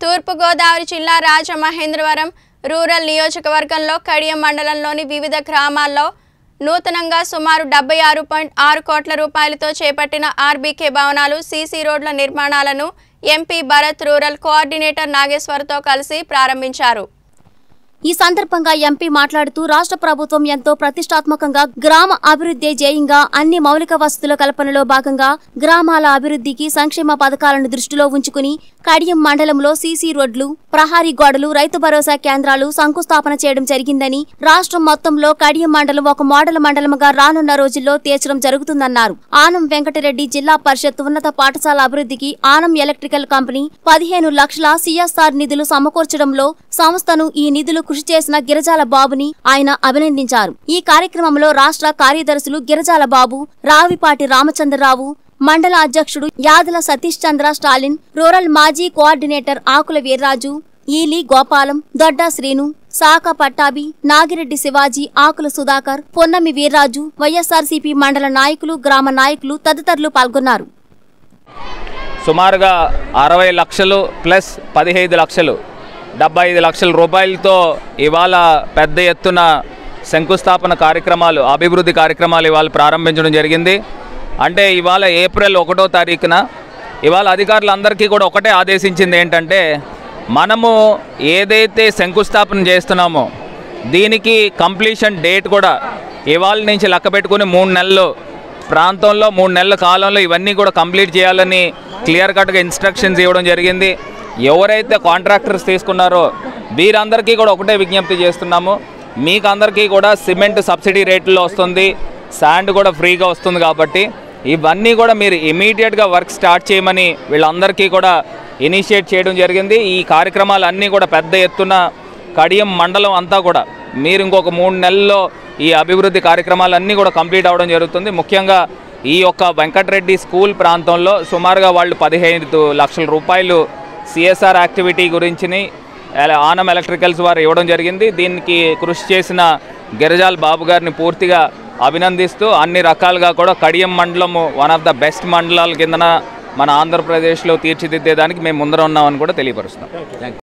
తూర్పుగోదావరి జిల్లా రాజమహేంద్రవరం రూరల్ నియోజకవర్గంలో కడియం మండలంలోని వివిధ గ్రామాల్లో నూతనంగా సుమారు డెబ్బై ఆరు పాయింట్ ఆరు కోట్ల రూపాయలతో చేపట్టిన ఆర్బీకే భవనాలు సీసీ రోడ్ల నిర్మాణాలను ఎంపీ భరత్ రూరల్ కోఆర్డినేటర్ నాగేశ్వర్తో కలిసి ప్రారంభించారు ఈ సందర్భంగా ఎంపీ మాట్లాడుతూ రాష్ట్ర ప్రభుత్వం ఎంతో ప్రతిష్టాత్మకంగా గ్రామ అభివృద్ధి జేయంగా అన్ని మౌలిక వసతుల కల్పనలో భాగంగా గ్రామాల అభివృద్ధికి సంక్షేమ పథకాలను దృష్టిలో ఉంచుకుని కడియం మండలంలో సీసీ రోడ్లు ప్రహారీ గోడలు రైతు భరోసా కేంద్రాలు శంకుస్థాపన చేయడం జరిగిందని రాష్ట్రం మొత్తంలో కడియం మండలం ఒక మోడల్ మండలంగా రానున్న రోజుల్లో తీర్చడం జరుగుతుందన్నారు ఆనం వెంకటరెడ్డి జిల్లా పరిషత్ ఉన్నత పాఠశాల అభివృద్ధికి ఆనం ఎలక్ట్రికల్ కంపెనీ పదిహేను లక్షల సిఎస్ఆర్ నిధులు సమకూర్చడంలో సంస్థను ఈ నిధులు కృషి చేసిన గిరిజాల బాబుని ఆయన అభినందించారు ఈ కార్యక్రమంలో రాష్ట్ర కార్యదర్శులు గిరిజాల బాబు రావిపాటి రామచంద్రరావు మండల అధ్యక్షుడు యాదల సతీష్ చంద్ర స్టాలిన్ రూరల్ మాజీ కోఆర్డినేటర్ ఆకుల వీర్రాజు ఈలి గోపాలం దొడ్డ శ్రీను శాఖ పట్టాభి నాగిరెడ్డి శివాజీ ఆకుల సుధాకర్ పొన్నమి వీర్రాజు వైఎస్ఆర్సీపీ మండల నాయకులు గ్రామ నాయకులు తదితరులు పాల్గొన్నారు సుమారుగా అరవై లక్షలు ప్లస్ పదిహైదు లక్షలు డెబ్బై ఐదు లక్షల రూపాయలతో ఇవాళ పెద్ద ఎత్తున శంకుస్థాపన కార్యక్రమాలు అభివృద్ధి కార్యక్రమాలు ఇవాళ ప్రారంభించడం జరిగింది అంటే ఇవాళ ఏప్రిల్ ఒకటో తారీఖున ఇవాళ అధికారులందరికీ కూడా ఒకటే ఆదేశించింది ఏంటంటే మనము ఏదైతే శంకుస్థాపన చేస్తున్నామో దీనికి కంప్లీషన్ డేట్ కూడా ఇవాళ నుంచి లెక్క పెట్టుకుని మూడు నెలలు ప్రాంతంలో మూడు నెలల కాలంలో ఇవన్నీ కూడా కంప్లీట్ చేయాలని క్లియర్ కట్గా ఇన్స్ట్రక్షన్స్ ఇవ్వడం జరిగింది ఎవరైతే కాంట్రాక్టర్స్ తీసుకున్నారో వీరందరికీ కూడా ఒకటే విజ్ఞప్తి చేస్తున్నాము మీకు అందరికీ కూడా సిమెంట్ సబ్సిడీ రేట్లో వస్తుంది శాండ్ కూడా ఫ్రీగా వస్తుంది కాబట్టి ఇవన్నీ కూడా మీరు ఇమీడియట్గా వర్క్ స్టార్ట్ చేయమని వీళ్ళందరికీ కూడా ఇనిషియేట్ చేయడం జరిగింది ఈ కార్యక్రమాలు అన్నీ కూడా పెద్ద ఎత్తున కడియం మండలం అంతా కూడా మీరు ఇంకొక మూడు నెలల్లో ఈ అభివృద్ధి కార్యక్రమాలన్నీ కూడా కంప్లీట్ అవ్వడం జరుగుతుంది ముఖ్యంగా ఈ యొక్క వెంకటరెడ్డి స్కూల్ ప్రాంతంలో సుమారుగా వాళ్ళు పదిహేను లక్షల రూపాయలు సిఎస్ఆర్ యాక్టివిటీ గురించిని ఎల- ఆనం ఎలక్ట్రికల్స్ వారు ఇవ్వడం జరిగింది దీనికి కృషి చేసిన గిరిజాల్ బాబు గారిని పూర్తిగా అభినందిస్తూ అన్ని రకాలుగా కూడా కడియం మండలము వన్ ఆఫ్ ద బెస్ట్ మండలాల కిందన మన ఆంధ్రప్రదేశ్లో తీర్చిదిద్దేదానికి మేము ముందర ఉన్నామని కూడా తెలియపరుస్తున్నాం